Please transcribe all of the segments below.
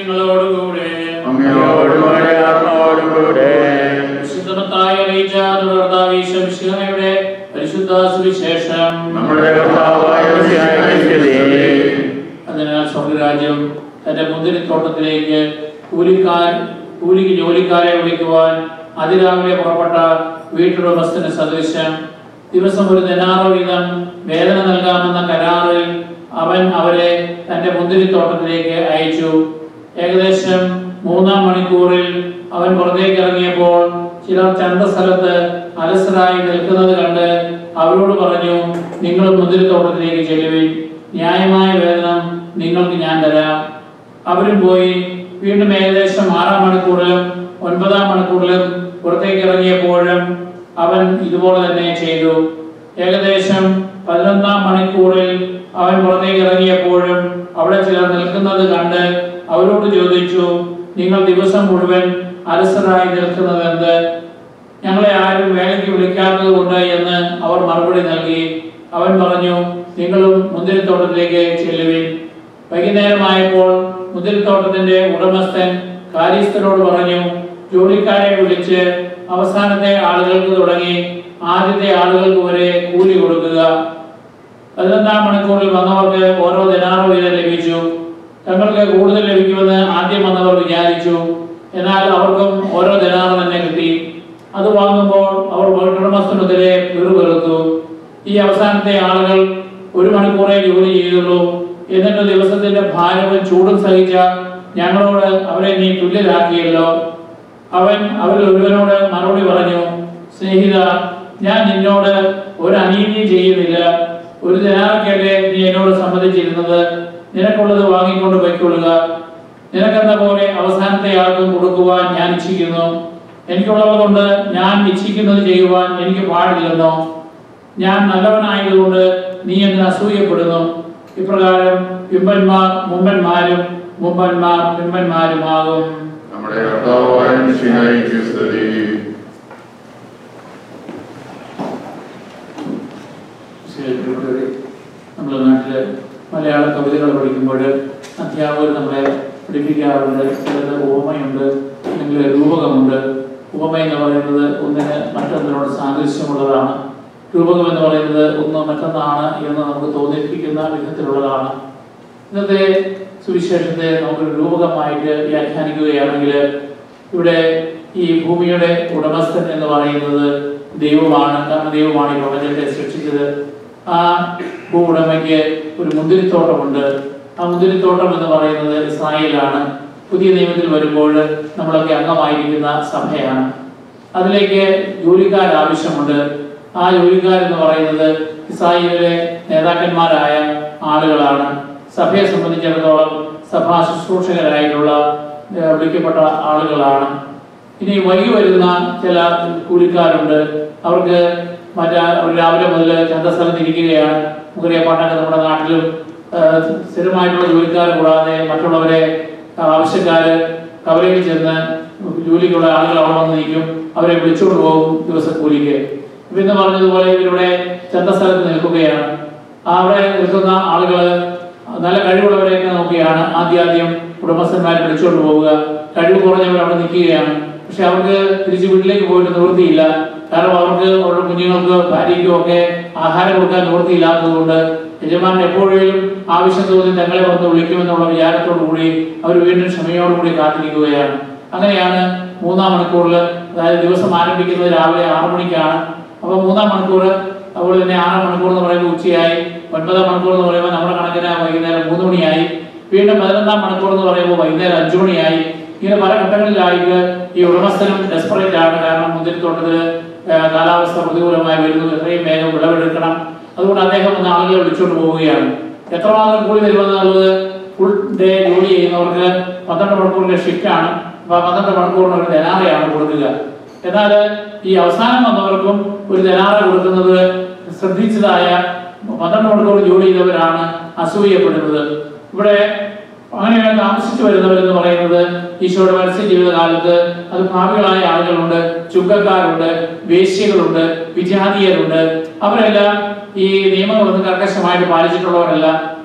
നിങ്ങളോടുകൂടെ അങ്ങയോടുകൂടെ ആത്മാവോടുകൂടെ വിശുദ്ധമത്തായ അറിയിച്ച തുടർന്നാവിശ്വയുടെ പരിശുദ്ധ സുവിശേഷം നമ്മുടെ കർത്താവായ മിശിഹായ്ക്ക് സ്തുതി. അതിനാൽ സ്വർഗരാജ്യം തന്റെ മുന്തിരിത്തോട്ടത്തിലേക്ക് കൂലിക്കാർ കൂലിക്ക് ജോലിക്കാരെ വിളിക്കുവാൻ അതിരാവിലെ പുറപ്പെട്ട വീട്ടുടമസ്ഥന് സദൃശം ദിവസം ഒരു ദിനാറോ വീതം വേതന നൽകാമെന്ന കരാറിൽ അവൻ അവരെ തന്റെ മുന്തിരിത്തോട്ടത്തിലേക്ക് അയച്ചു ഏകദേശം മൂന്നാം മണിക്കൂറിൽ അവൻ പുറത്തേക്ക് ഇറങ്ങിയപ്പോൾ ചിലർ ചന്തസ്ഥലത്ത് അലസരായി നിൽക്കുന്നത് കണ്ട് അവരോട് പറഞ്ഞു നിങ്ങൾ മുന്തിരിത്തോട്ടത്തിലേക്ക് ചെല്ലുവിൻ ന്യായമായ വേതനം നിങ്ങൾക്ക് ഞാൻ തരാം അവരും പോയി വീണ്ടും ഏകദേശം ആറാം മണിക്കൂറിലും ഒൻപതാം മണിക്കൂറിലും പുറത്തേക്ക് ഇറങ്ങിയപ്പോഴും അവൻ ഇതുപോലെ തന്നെ ചെയ്തു ഏകദേശം പതിനൊന്നാം മണിക്കൂറിൽ അവൻ പുറത്തേക്ക് ഇറങ്ങിയപ്പോഴും അവിടെ ചിലർ നിൽക്കുന്നത് കണ്ട് അവരോട് ചോദിച്ചു നിങ്ങൾ ദിവസം മുഴുവൻ അലസരായി നിൽക്കുന്നത് എന്ത് ഞങ്ങളെ ആരും വേലയ്ക്ക് വിളിക്കാത്തത് കൊണ്ട് എന്ന് അവർ മറുപടി നൽകി അവൻ പറഞ്ഞു നിങ്ങളും മുന്തിരിത്തോട്ടത്തിലേക്ക് ചെല്ലുവിൻ വൈകുന്നേരമായപ്പോൾ മുന്തിരിത്തോട്ടത്തിന്റെ ഉടമസ്ഥൻ കാര്യസ്ഥനോട് പറഞ്ഞു ജോലിക്കാരെ വിളിച്ച് അവസാനത്തെ ആളുകൾക്ക് തുടങ്ങി ആദ്യത്തെ ആളുകൾക്ക് വരെ കൂലി കൊടുക്കുക പതിനൊന്നാം മണിക്കൂറിൽ വന്നവർക്ക് ഓരോ ദിനാറോ വീതം ലഭിച്ചു തങ്ങൾക്ക് കൂടുതൽ ലഭിക്കുമെന്ന് ആദ്യം വന്നവർ വിചാരിച്ചു എന്നാൽ അവർക്കും ഓരോ ദിനാറ് തന്നെ കിട്ടി അത് വാങ്ങുമ്പോൾ അവർ വീട്ടുടമസ്ഥനെതിരെ പിറുപിറുത്തു ഈ അവസാനത്തെ ആളുകൾ ഒരു മണിക്കൂറേ ജോലി ചെയ്തുള്ളൂ എന്നിട്ട് ദിവസത്തിന്റെ ഭാരവും ചൂടും സഹിച്ച ഞങ്ങളോട് അവരെ നീ തുല്യരാക്കിയല്ലോ അവൻ അവരിൽ ഒരുവനോട് മറുപടി പറഞ്ഞു സ്നേഹിത ഞാൻ നിന്നോട് ഒരു അനീതിയും ചെയ്യുന്നില്ല ഒരു ജനാർക്കല്ലേ നീ എന്നോട് സമ്മതിച്ചിരുന്നത് നിനക്കുള്ളത് വാങ്ങിക്കൊണ്ട് പൊയ്ക്കൊള്ളുക നിനക്കെന്ന പോലെ അവസാനത്തെ ആൾക്കും കൊടുക്കുവാൻ ഞാൻ ഇച്ഛിക്കുന്നു എനിക്കുള്ളത് കൊണ്ട് ഞാൻ ഇച്ഛിക്കുന്നത് ചെയ്യുവാൻ എനിക്ക് പാടില്ലെന്നോ ഞാൻ നല്ലവനായതുകൊണ്ട് നീ എന്ന് അസൂയപ്പെടുന്നു ഇപ്രകാരം പിമ്പന്മാർ മുമ്പന്മാരും മുമ്പന്മാർ പിമ്പന്മാരുമാകും നമ്മുടെ കർത്താവായ മിശിഹായ്ക്ക് സ്തുതി. പ്രിയപ്പെട്ടവരെ, നമ്മുടെ നാട്ടില് മലയാള കവിതകൾ പഠിക്കുമ്പോൾ അധ്യാപകർ നമ്മളെ പഠിപ്പിക്കാറുണ്ട് ചിലത് ഉപമയുണ്ട് അല്ലെങ്കിൽ രൂപകമുണ്ട് ഉപമ എന്ന് പറയുന്നത് ഒന്നിന് മറ്റൊന്നിനോട് സാദൃശ്യമുള്ളതാണ് രൂപകം എന്ന് പറയുന്നത് ഒന്ന് മറ്റൊന്നാണ് എന്ന് നമുക്ക് തോന്നിപ്പിക്കുന്ന വിധത്തിലുള്ളതാണ് ഇന്നത്തെ സുവിശേഷത്തെ നമുക്കൊരു രൂപകമായിട്ട് വ്യാഖ്യാനിക്കുകയാണെങ്കിൽ ഇവിടെ ഈ ഭൂമിയുടെ ഉടമസ്ഥൻ എന്ന് പറയുന്നത് ദൈവമാണ് കാരണം ദൈവമാണ് ഈ പ്രപഞ്ചത്തെ സൃഷ്ടിച്ചത് ആ ഭൂ ഉടമയ്ക്ക് ഒരു മുന്തിരിത്തോട്ടമുണ്ട് ആ മുന്തിരിത്തോട്ടം എന്ന് പറയുന്നത് ഇസ്രായേലാണ് പുതിയ നിയമത്തിൽ വരുമ്പോൾ നമ്മളൊക്കെ അംഗമായിരിക്കുന്ന സഭയാണ് അതിലേക്ക് ജോലിക്കാർ ആവശ്യമുണ്ട് ആ ജോലിക്കാർ എന്ന് പറയുന്നത് ഇസ്രായേലിലെ നേതാക്കന്മാരായ ആളുകളാണ് സഭയെ സംബന്ധിച്ചിടത്തോളം സഭാ ശുശ്രൂഷകരായിട്ടുള്ള ഏഹ്, വിളിക്കപ്പെട്ട ആളുകളാണ് ഇനി വൈകി വരുന്ന ചില കൂലിക്കാരുണ്ട് അവർക്ക് മറ്റേ അവർ രാവിലെ മുതൽ ചന്തസ്ഥലത്ത് ഇരിക്കുകയാണ് നമുക്കറിയാം പണ്ടൊക്കെ നമ്മുടെ നാട്ടിലും ഏഹ്, സ്ഥിരമായിട്ടുള്ള ജോലിക്കാർ കൂടാതെ മറ്റുള്ളവരെ ആവശ്യക്കാര് കവലയിൽ ചെന്ന് ജോലിക്കുള്ള ആളുകൾ അവിടെ വന്ന് നിൽക്കും അവരെ വിളിച്ചുകൊണ്ട് പോകും ദിവസക്കൂലിക്ക് ഇപ്പൊ ഇന്ന് പറഞ്ഞതുപോലെ ഇവരിവിടെ ചന്തസ്ഥലത്ത് നിൽക്കുകയാണ് അവിടെ നിൽക്കുന്ന ആളുകൾ നല്ല കഴിവുള്ളവരെയൊക്കെ നോക്കിയാണ് ആദ്യാദ്യം ഉടമസ്ഥന്മാരെ വിളിച്ചുകൊണ്ട് പോവുക കഴിവ് കുറഞ്ഞവർ അവിടെ നിൽക്കുകയാണ് പക്ഷെ അവർക്ക് തിരിച്ച് വീട്ടിലേക്ക് പോയിട്ട് നിവൃത്തിയില്ല കാരണം അവർക്ക് അവരുടെ കുഞ്ഞുങ്ങൾക്ക് ഭാര്യയ്ക്കും ഒക്കെ ആഹാരം കൊടുക്കാൻ നിവൃത്തിയില്ലാത്തതുകൊണ്ട് യജമാനൻ എപ്പോഴും ആവശ്യം തോന്നി തങ്ങളെ വന്ന് വിളിക്കുമെന്നുള്ള വിചാരത്തോടു കൂടി അവർ വീണ്ടും ക്ഷമയോടുകൂടി കാത്തിരിക്കുകയാണ് അങ്ങനെയാണ് മൂന്നാം മണിക്കൂറിൽ അതായത് ദിവസം ആരംഭിക്കുന്നത് രാവിലെ ആറു മണിക്കാണ് അപ്പൊ മൂന്നാം മണിക്കൂർ അതുപോലെ തന്നെ ആറാം മണിക്കൂർ എന്ന് പറയുമ്പോൾ ഉച്ചയായി ഒൻപതാം മണിക്കൂർ എന്ന് പറയുമ്പോൾ നമ്മുടെ കണക്കിന് വൈകുന്നേരം മൂന്ന് മണിയായി വീണ്ടും പതിനൊന്നാം മണിക്കൂർ എന്ന് പറയുമ്പോൾ വൈകുന്നേരം അഞ്ചു മണിയായി ഇങ്ങനെ പല ഘട്ടങ്ങളിലായിട്ട് ഈ ഉടമസ്ഥനും ഡെസ്പറേറ്റ് ആണ് കാരണം മുന്തിരിത്തോട്ടത്തിൽ കാലാവസ്ഥ പ്രതികൂലമായി വരുന്നു എത്രയും വേഗം വിളവെടുക്കണം അതുകൊണ്ട് അദ്ദേഹം വന്ന് ആളുകളെ വിളിച്ചുകൊണ്ട് പോവുകയാണ് എത്രമാത്രം കൂലി വരുമെന്നുള്ളത് ഫുൾ ഡേ ജോലി ചെയ്യുന്നവർക്ക് പന്ത്രണ്ട് മണിക്കൂറിന്റെ ഷിഫ്റ്റ് ആണ് അപ്പൊ ആ പന്ത്രണ്ട് മണിക്കൂറിന് ഒരു ധനാറയാണ് കൊടുക്കുക എന്നാൽ ഈ അവസാനം വന്നവർക്കും ഒരു ധനാറ കൊടുക്കുന്നത് ശ്രദ്ധിച്ചതായ പന്ത്രണ്ട് മണിക്കൂർ ജോലി ചെയ്തവരാണ് അസൂയപ്പെടുന്നത് ഇവിടെ അങ്ങനെയാണ് താമസിച്ചു വരുന്നവരെന്ന് പറയുന്നത് ഈശോയുടെ മത്സ്യ ജീവിതകാലത്ത് അത് ഭാവികളായ ആളുകളുണ്ട് ചുങ്കക്കാരുണ്ട് വേശ്യകളുണ്ട് വിജാതീയരുണ്ട് അവരെല്ലാം ഈ നിയമങ്ങളൊന്നും കർക്കശമായിട്ട് പാലിച്ചിട്ടുള്ളവരല്ല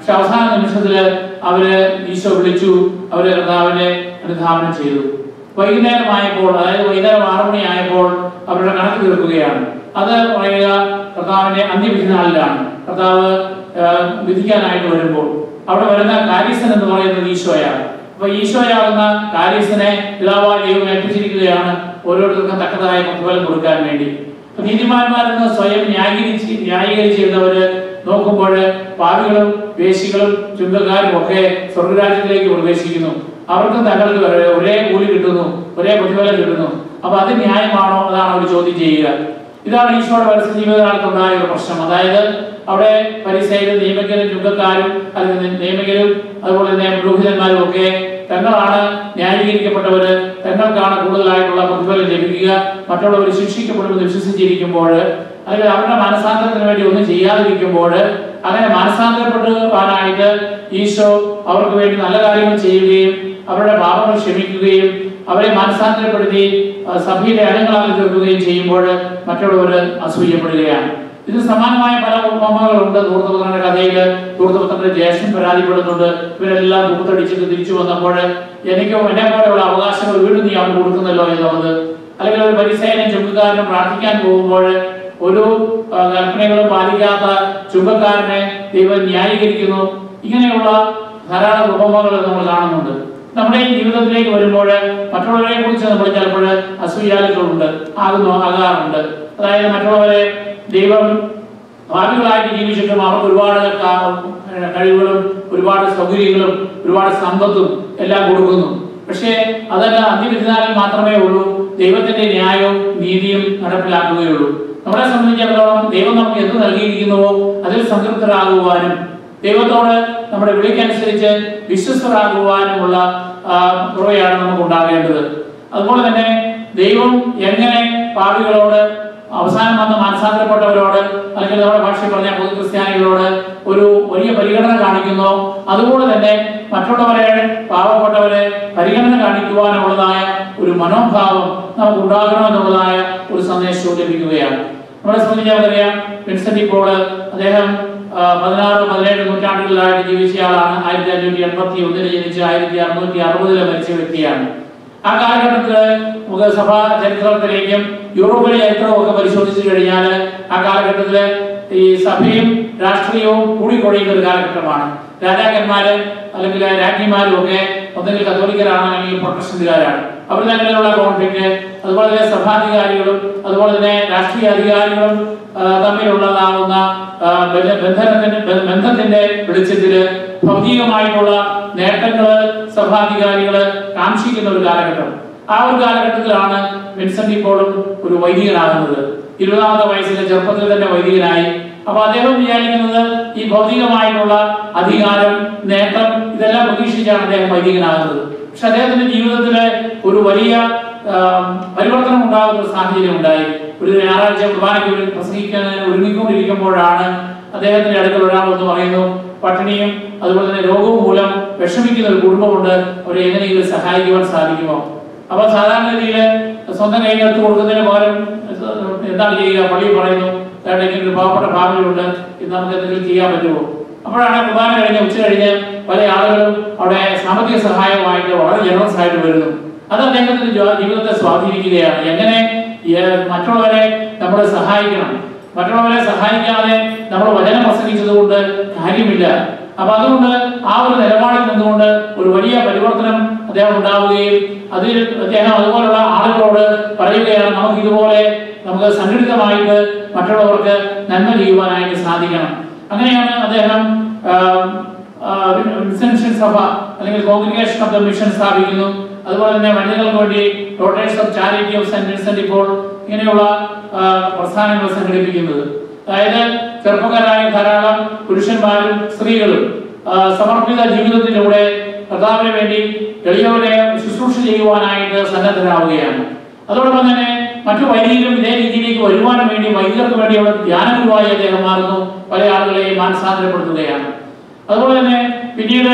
പക്ഷെ അവസാന നിമിഷത്തില് അവര് ഈശോ വിളിച്ചു അവര് കർത്താവിനെ അനുധാവനം ചെയ്തു വൈകുന്നേരമായപ്പോൾ അതായത് വൈകുന്നേരം ആറു മണി ആയപ്പോൾ അവരുടെ കണക്ക് തീർക്കുകയാണ് അത് പറയുക കർത്താവിന്റെ അന്ത്യവിധി നാളിലാണ് കർത്താവ് ആ, വിധിക്കാനായിട്ട് വരുമ്പോൾ അവിടെ വരുന്ന കാര്യസ്ഥൻ എന്ന് പറയുന്നത് ഈശോയാണ് അപ്പൊ ഈശോയാകുന്ന കാര്യസ്ഥനെ പിതാവായ ദൈവം ഏൽപ്പിച്ചിരിക്കുകയാണ് ഓരോരുത്തർക്കും തക്കതായ പ്രതിഫലം കൊടുക്കാൻ വേണ്ടി അപ്പൊ നീതിമാന്മാരെന്ന് സ്വയം ന്യായീകരിച്ച് ന്യായീകരിച്ചിരുന്നവര് നോക്കുമ്പോൾ പാവികളും വേശികളും ചുങ്കക്കാരും ഒക്കെ സ്വർഗരാജ്യത്തിലേക്ക് പ്രവേശിക്കുന്നു അവർക്കും തങ്ങൾക്ക് ഒരേ- ഒരേ കൂലി കിട്ടുന്നു ഒരേ പ്രതിഫലം കിട്ടുന്നു അപ്പൊ അത് ന്യായമാണോ അതാണ് അവർ ചോദ്യം ചെയ്യുക ഇതാണ് ഈശോയുടെ പരസ്യ ജീവിതകാലത്തുണ്ടായ ഒരു പ്രശ്നം അതായത് അവിടെ പരിസയിലും നിയമക്കരും ചുങ്കക്കാരും അല്ലെങ്കിൽ നിയമകരും അതുപോലെ തന്നെ പുരോഹിതന്മാരും ഒക്കെ തങ്ങളാണ് ന്യായീകരിക്കപ്പെട്ടവര് തങ്ങൾക്കാണ് കൂടുതലായിട്ടുള്ള പ്രതിഫലം ലഭിക്കുക മറ്റുള്ളവർ ശിക്ഷിക്കപ്പെടുമെന്ന് വിശ്വസിച്ചിരിക്കുമ്പോൾ അല്ലെങ്കിൽ അവരുടെ മനസാന്തരത്തിന് വേണ്ടി ഒന്നും ചെയ്യാതിരിക്കുമ്പോൾ അങ്ങനെ മനസാന്തരപ്പെടുവാനായിട്ട് ഈശോ അവർക്ക് വേണ്ടി നല്ല കാര്യങ്ങൾ ചെയ്യുകയും അവരുടെ പാപങ്ങൾ ക്ഷമിക്കുകയും അവരെ മനസാന്തരപ്പെടുത്തി ആ, സഭയുടെ അടങ്ങളാക്കി തീർക്കുകയും ചെയ്യുമ്പോൾ മറ്റുള്ളവർ അസൂയപ്പെടുകയാണ് ഇത് സമാനമായ പല ഉപമകളുണ്ട് ധൂർത്തപുത്രന്റെ കഥയിൽ ധൂർത്തപുത്രന്റെ ജ്യേഷ്ഠൻ പരാതിപ്പെടുന്നുണ്ട് ഇവരെല്ലാം ധൂർത്തടിച്ചിട്ട് തിരിച്ചു വന്നപ്പോൾ എനിക്ക് എന്നെ പോലെയുള്ള അവകാശങ്ങൾ വീണ്ടും നീ അവന് കൊടുക്കുന്നല്ലോ എന്നുള്ളത് അല്ലെങ്കിൽ ഒരു പരിസേനും ചുങ്കക്കാരനും പ്രാർത്ഥിക്കാൻ പോകുമ്പോൾ ഒരു ആ, കൽപ്പനകളും പാലിക്കാത്ത ചുങ്കക്കാരനെ ദൈവം ന്യായീകരിക്കുന്നു ഇങ്ങനെയുള്ള ധാരാളം ഉപമകൾ നമ്മൾ കാണുന്നുണ്ട് നമ്മുടെ ഈ ജീവിതത്തിലേക്ക് വരുമ്പോൾ മറ്റുള്ളവരെ കുറിച്ച് നമ്മൾ ചിലപ്പോൾ അസൂയാലുകളുണ്ട് ആകുന്നു ആകാറുണ്ട് അതായത് മറ്റുള്ളവരെ ദൈവം ഭാവികളായിട്ട് ജീവിച്ചിട്ടും അവർക്ക് ഒരുപാട് കാ- കഴിവുകളും ഒരുപാട് സൗകര്യങ്ങളും ഒരുപാട് സമ്പത്തും എല്ലാം കൊടുക്കുന്നു പക്ഷേ അതെല്ലാം അന്ത്യവിധാനം മാത്രമേ ഉള്ളൂ ദൈവത്തിന്റെ ന്യായവും നീതിയും നടപ്പിലാക്കുകയുള്ളൂ നമ്മളെ സംബന്ധിച്ചിടത്തോളം ദൈവം നമുക്ക് എന്ത് നൽകിയിരിക്കുന്നുവോ അതിൽ സംതൃപ്തരാകുവാനും ദൈവത്തോട് നമ്മുടെ വിളിക്കനുസരിച്ച് വിശ്വസ്തരാകുവാനുമുള്ള ആ, കൃപയാണ് നമുക്ക് ഉണ്ടാകേണ്ടത് അതുപോലെ തന്നെ ദൈവം എങ്ങനെ പാപികളോട് അവസാനം വന്ന് മനസാന്തരപ്പെട്ടവരോട് അല്ലെങ്കിൽ നമ്മുടെ ഭാഷയിൽ പറഞ്ഞ പൊതു ക്രിസ്ത്യാനികളോട് ഒരു വലിയ പരിഗണന കാണിക്കുന്നു അതുപോലെ തന്നെ മറ്റുള്ളവരെ പാവപ്പെട്ടവരെ പരിഗണന കാണിക്കുവാനുള്ളതായ ഒരു മനോഭാവം നമുക്ക് ഉണ്ടാകണമെന്നുള്ളതായ ഒരു സന്ദേശവും ലഭിക്കുകയാണ് നമ്മളെ സംബന്ധിച്ചറിയാം വിൻസെന്റ് പോള് അദ്ദേഹം ആ, പതിനാറ് പതിനേഴ് നൂറ്റാണ്ടുകളിലായിട്ട് ജീവിച്ച ആളാണ് ആയിരത്തി അഞ്ഞൂറ്റി എൺപത്തി ഒന്നിന് ജനിച്ച് ആയിരത്തി അറുന്നൂറ്റി അറുപതില് മരിച്ച വ്യക്തിയാണ് ആ കാലഘട്ടത്തില് നമുക്ക് സഭാ ചരിത്രത്തിലേക്കും യൂറോപ്പിലെ ചരിത്രവും ഒക്കെ പരിശോധിച്ചു കഴിഞ്ഞാൽ ആ കാലഘട്ടത്തില് ഈ സഭയും രാഷ്ട്രീയവും കൂടിക്കൊഴിയുന്ന ഒരു കാലഘട്ടമാണ് രാജാക്കന്മാര് അല്ലെങ്കിൽ രാജ്ഞിമാരും ഒക്കെ ഒന്നെങ്കിൽ കത്തോലിക്കരാണ് അല്ലെങ്കിൽ പ്രൊട്ടസ്റ്റന്റുകാരാണ് അവർ തമ്മിലുള്ള കോൺഫ്ലിക്റ്റ് അതുപോലെ തന്നെ സഭാധികാരികളും അതുപോലെ തന്നെ രാഷ്ട്രീയ അധികാരികളും ആ, തമ്മിലുള്ളതാവുന്ന ആ, ബന്ധ- ബന്ധനത്തിന്റെ ബ- ബന്ധത്തിന്റെ വെളിച്ചത്തില് ഭൗതികമായിട്ടുള്ള നേട്ടങ്ങള് സഭാധികാരികള് കാക്ഷിക്കുന്ന ഒരു കാലഘട്ടം ആ ഒരു കാലഘട്ടത്തിലാണ് വിൻസെന്റ് ഇപ്പോഴും ഒരു വൈദികനാകുന്നത് ഇരുപതാമത്തെ വയസ്സിലെ ചെറുപ്പത്തിൽ തന്നെ വൈദികനായി അപ്പൊ അദ്ദേഹം വിചാരിക്കുന്നത് ഈ ഭൗതികമായിട്ടുള്ള അധികാരം നേട്ടം ഇതെല്ലാം പ്രതീക്ഷിച്ചാണ് അദ്ദേഹം വൈദികനാകുന്നത് പക്ഷെ അദ്ദേഹത്തിന്റെ ജീവിതത്തില് ഒരു വലിയ ആ, പരിവർത്തനം ഉണ്ടാകുന്ന ഒരു സാഹചര്യം ഉണ്ടായി ഒരു ഞായറാഴ്ച കുർബാനയ്ക്ക് വേണ്ടി പ്രസംഗിക്കാൻ ഒരുങ്ങിക്കൊണ്ടിരിക്കുമ്പോഴാണ് അദ്ദേഹത്തിന്റെ അടുക്കൽ ഒരാൾ എന്ന് പറയുന്നു പട്ടിണിയും അതുപോലെ തന്നെ രോഗവും മൂലം വിഷമിക്കുന്ന ഒരു കുടുംബമുണ്ട് അവരെ എങ്ങനെയെങ്കിലും സഹായിക്കുവാൻ സാധിക്കുമോ അപ്പൊ സാധാരണ രീതിയിൽ സ്വന്തം കയ്യിൽ എടുത്ത് കൊടുക്കുന്നതിന് പകരം എന്താണ് ചെയ്യുക പള്ളിയിൽ പറയുന്നു "ദാണ്ടെ ഇങ്ങനെ ഒരു പാവപ്പെട്ട ഫാമിലി ഉണ്ട് ഇത് നമുക്ക് എന്തെങ്കിലും ചെയ്യാൻ പറ്റുമോ അപ്പോഴാണ് കുർബാന കഴിഞ്ഞ് ഉച്ച കഴിഞ്ഞ് പല ആളുകളും അവിടെ സാമ്പത്തിക സഹായമായിട്ട് വളരെ ജനറസ് ആയിട്ട് വരുന്നു അത് അദ്ദേഹത്തിന്റെ ജോ- ജീവിതത്തെ സ്വാധീനിക്കുകയാണ് എങ്ങനെ ഏ- മറ്റുള്ളവരെ നമ്മൾ സഹായിക്കണം മറ്റുള്ളവരെ സഹായിക്കാതെ നമ്മൾ വചനം പ്രസംഗിച്ചതുകൊണ്ട് കാര്യമില്ല അപ്പൊ അതുകൊണ്ട് ആ ഒരു നിലപാടിൽ നിന്നുകൊണ്ട് ഒരു വലിയ പരിവർത്തനം അദ്ദേഹം ഉണ്ടാവുകയും അതിൽ അദ്ദേഹം അതുപോലുള്ള ആളുകളോട് പറയുകയാണ് നമുക്ക് ഇതുപോലെ നമുക്ക് സംഘടിതമായിട്ട് മറ്റുള്ളവർക്ക് നന്മ ചെയ്യുവാനായിട്ട് സാധിക്കണം അങ്ങനെയാണ് അദ്ദേഹം ആം, ആ, വിൻസെൻഷൻ സഭ അല്ലെങ്കിൽ കോൺഗ്രിഗേഷൻ ഓഫ് ദ മിഷൻ സ്ഥാപിക്കുന്നു അതുപോലെ തന്നെ വനിതകൾക്ക് വേണ്ടി Daughters of Charity of Saint Vincent ഇപ്പോൾ ഇങ്ങനെയുള്ള ആ, പ്രസ്ഥാനങ്ങൾ സംഘടിപ്പിക്കുന്നത് അതായത് ചെറുപ്പക്കാരായ ധാരാളം പുരുഷന്മാരും സ്ത്രീകളും ആ, സമർപ്പിത ജീവിതത്തിലൂടെ കർത്താവിന് വേണ്ടി എളിയവരെ ശുശ്രൂഷ ചെയ്യുവാനായിട്ട് സന്നദ്ധരാവുകയാണ് അതോടൊപ്പം തന്നെ മറ്റു വൈദികരും ഇതേ രീതിയിലേക്ക് വരുവാനും വേണ്ടി വൈദികർക്ക് വേണ്ടിയുള്ള ധ്യാനഗുരുവായി അദ്ദേഹം മാറുന്നു പല ആളുകളെയും മാനസാന്തരപ്പെടുത്തുകയാണ് അതുപോലെ തന്നെ പിന്നീട്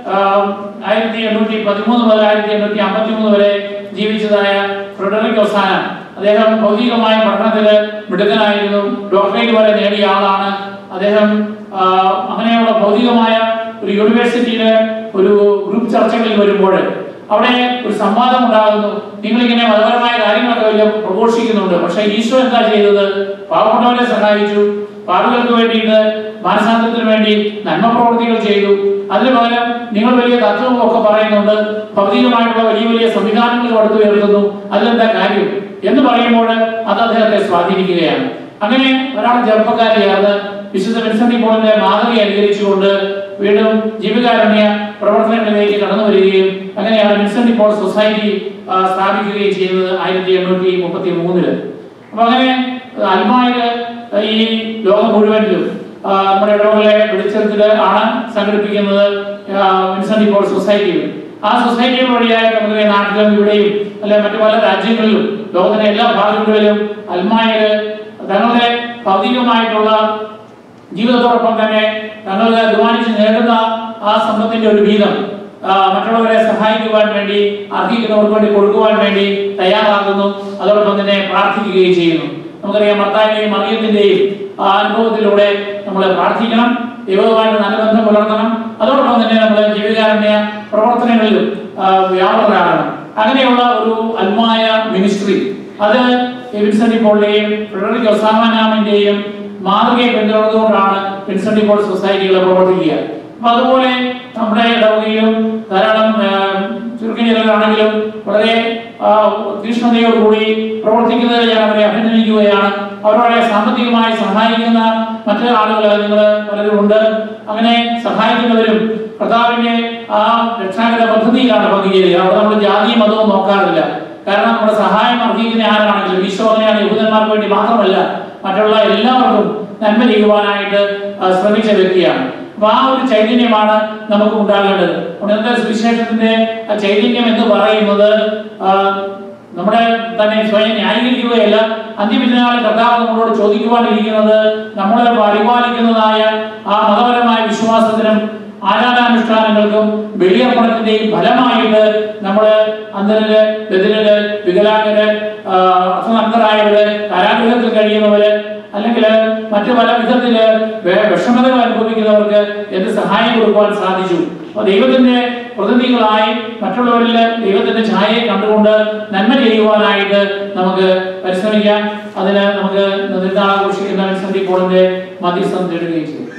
ആയിരത്തി എണ്ണൂറ്റി പതിമൂന്ന് മുതൽ ആയിരത്തി എണ്ണൂറ്റി അമ്പത്തി മൂന്ന് വരെ ജീവിച്ചതായ ഫ്രെഡറിക് ഒസാന അദ്ദേഹം ഭൗതികമായ പഠനത്തില് മിടുക്കനായിരുന്നു ഡോക്ടറേറ്റ് വരെ നേടിയ ആളാണ് അദ്ദേഹം ആ, അങ്ങനെയുള്ള ഭൗതികമായ ഒരു യൂണിവേഴ്സിറ്റിയിലെ ഒരു ഗ്രൂപ്പ് ചർച്ചകളിൽ വരുമ്പോൾ അവിടെ ഒരു സംവാദം ഉണ്ടാകുന്നു നിങ്ങളിങ്ങനെ മതപരമായ കാര്യങ്ങളൊക്കെ വലിയ പ്രഘോഷിക്കുന്നുണ്ട് പക്ഷേ ഈശോ എന്താ ചെയ്തത് പാവപ്പെട്ടവരെ സഹായിച്ചു പാപികൾക്ക് വേണ്ടിയിട്ട് മാനസാന്തരത്തിന് വേണ്ടി നന്മ പ്രവൃത്തികൾ ചെയ്തു അതിന് പകരം നിങ്ങൾ വലിയ തത്വവും ഒക്കെ പറയുന്നുണ്ട് ഭൗതികമായിട്ടുള്ള വലിയ വലിയ സംവിധാനങ്ങൾ കൊടുത്തു ഉയർത്തുന്നു അതിലെന്താ കാര്യം എന്ന് പറയുമ്പോൾ അത് അദ്ദേഹത്തെ സ്വാധീനിക്കുകയാണ് അങ്ങനെ ഒരാൾ ചെറുപ്പക്കാരി ചേർന്ന് വിശുദ്ധ വിൻസെന്റ് പോളിന്റെ മാതൃക അനുകരിച്ചുകൊണ്ട് വീണ്ടും ജീവികാരുണ്യ പ്രവർത്തനങ്ങളിലേക്ക് കടന്നു വരികയും അങ്ങനെയാണ് വിൻസെന്റ് പോൾ സൊസൈറ്റി ആ, സ്ഥാപിക്കുകയും ചെയ്യുന്നത് ആയിരത്തി എണ്ണൂറ്റി മുപ്പത്തി മൂന്നില് അപ്പൊ അങ്ങനെ അൽമായില് ഈ ലോകം മുഴുവനിലും ആ, നമ്മുടെ ഇടവുകളെ വെളിച്ചത്തിൽ ആണ് സംഘടിപ്പിക്കുന്നത് ആ, വിൻസെന്റ് പോൾ സൊസൈറ്റിയിൽ ആ സൊസൈറ്റികൾ വഴിയായി നമ്മുടെ നാട്ടിലും ഇവിടെയും അല്ലെ മറ്റു പല രാജ്യങ്ങളിലും ലോകത്തിന്റെ എല്ലാ ഭാഗങ്ങളിലും അൽമായര് തങ്ങളുടെ ഭൗതികമായിട്ടുള്ള ജീവിതത്തോടൊപ്പം തന്നെ തങ്ങൾ അധ്വാനിച്ച് നേടുന്ന ആ സമ്പത്തിന്റെ ഒരു വീതം ആ, മറ്റുള്ളവരെ സഹായിക്കുവാൻ വേണ്ടി അർഹിക്കുന്നവർക്ക് വേണ്ടി കൊടുക്കുവാൻ വേണ്ടി തയ്യാറാകുന്നു അതോടൊപ്പം തന്നെ പ്രാർത്ഥിക്കുകയും ചെയ്യുന്നു നമുക്കറിയാം മർത്താന്റെയും മറിയത്തിന്റെയും ആ അനുഭവത്തിലൂടെ നമ്മൾ പ്രാർത്ഥിക്കണം ദൈവവുമായിട്ട് നല്ല ബന്ധം പുലർത്തണം അതോടൊപ്പം തന്നെ നമ്മൾ ജീവികാരുണ്യ പ്രവർത്തനങ്ങളിലും ആ, വ്യാപൃതരാകണം അങ്ങനെയുള്ള ഒരു അൽമായ മിനിസ്ട്രി അത് വിൻസെന്റ് പോളിന്റെയും ഫ്രെഡറിക് ഒസാമാനാമിന്റെയും മാതൃകയെ പിന്തുടർന്നുകൊണ്ടാണ് വിൻസെന്റ് പോൾ സൊസൈറ്റികൾ പ്രവർത്തിക്കുക അപ്പൊ അതുപോലെ നമ്മുടെ ഇടവകയിലും ധാരാളം ചുരുക്കനിലാണെങ്കിലും വളരെ ആ, തീക്ഷ്ണതയോടുകൂടി പ്രവർത്തിക്കുന്നതിൽ ഞാൻ അവരെ അഭിനന്ദിക്കുകയാണ് അവരുടെ സാമ്പത്തികമായി സഹായിക്കുന്ന മറ്റു ആളുകൾ നിങ്ങൾ പലരും ഉണ്ട് അങ്ങനെ സഹായിക്കുന്നവരും കർത്താവിന്റെ ആ രക്ഷാകര പദ്ധതിയിലാണ് പങ്കുചേരുക അവിടെ നമ്മൾ ജാതിയും മതവും നോക്കാറില്ല കാരണം നമ്മുടെ സഹായം അർഹിക്കുന്ന ആരാണെങ്കിലും ഈശോ അങ്ങനെയാണ് യഹൂദന്മാർക്ക് വേണ്ടി മാത്രമല്ല മറ്റുള്ള എല്ലാവർക്കും നന്മ ചെയ്യുവാനായിട്ട് ആ, ശ്രമിച്ച വ്യക്തിയാണ് അപ്പൊ ആ ഒരു ചൈതന്യമാണ് നമുക്ക് ഉണ്ടാകേണ്ടത് ഉണർന്ന സുവിശേഷത്തിന്റെ ആ ചൈതന്യം എന്ന് പറയുന്നത് ആ, നമ്മുടെ തന്നെ സ്വയം ന്യായീകരിക്കുകയല്ല അന്ത്യപിന്നാളിൽ കർത്താവ് നമ്മളോട് ചോദിക്കുവാനിരിക്കുന്നത് നമ്മളെ പരിപാലിക്കുന്നതായ ആ മതപരമായ വിശ്വാസത്തിനും ആരാധനാനുഷ്ഠാനങ്ങൾക്കും ബലിയർപ്പണത്തിന്റെയും ഫലമായിട്ട് നമ്മള് അന്ധരര് ബദിരര് വികലാംഗര് ആ, അർത്ഥനഗ്നരായവര് കാരാഗൃഹത്തിൽ കഴിയുന്നവര് അല്ലെങ്കിൽ മറ്റു പല വിധത്തില് വെ- വിഷമതകൾ അനുഭവിക്കുന്നവർക്ക് എന്ത് സഹായം കൊടുക്കുവാൻ സാധിച്ചു അപ്പൊ ദൈവത്തിന്റെ പ്രതിനിധികളായി മറ്റുള്ളവരിൽ ദൈവത്തിന്റെ ഛായയെ കണ്ടുകൊണ്ട് നന്മ ചെയ്യുവാനായിട്ട് നമുക്ക് പരിശ്രമിക്കാം അതിന് നമുക്ക് നിർദ്ദാഘോഷിക്കുന്ന സന്ദീപ് പോളിന്റെ മധ്യസ്ഥം തേടുകയും ചെയ്യും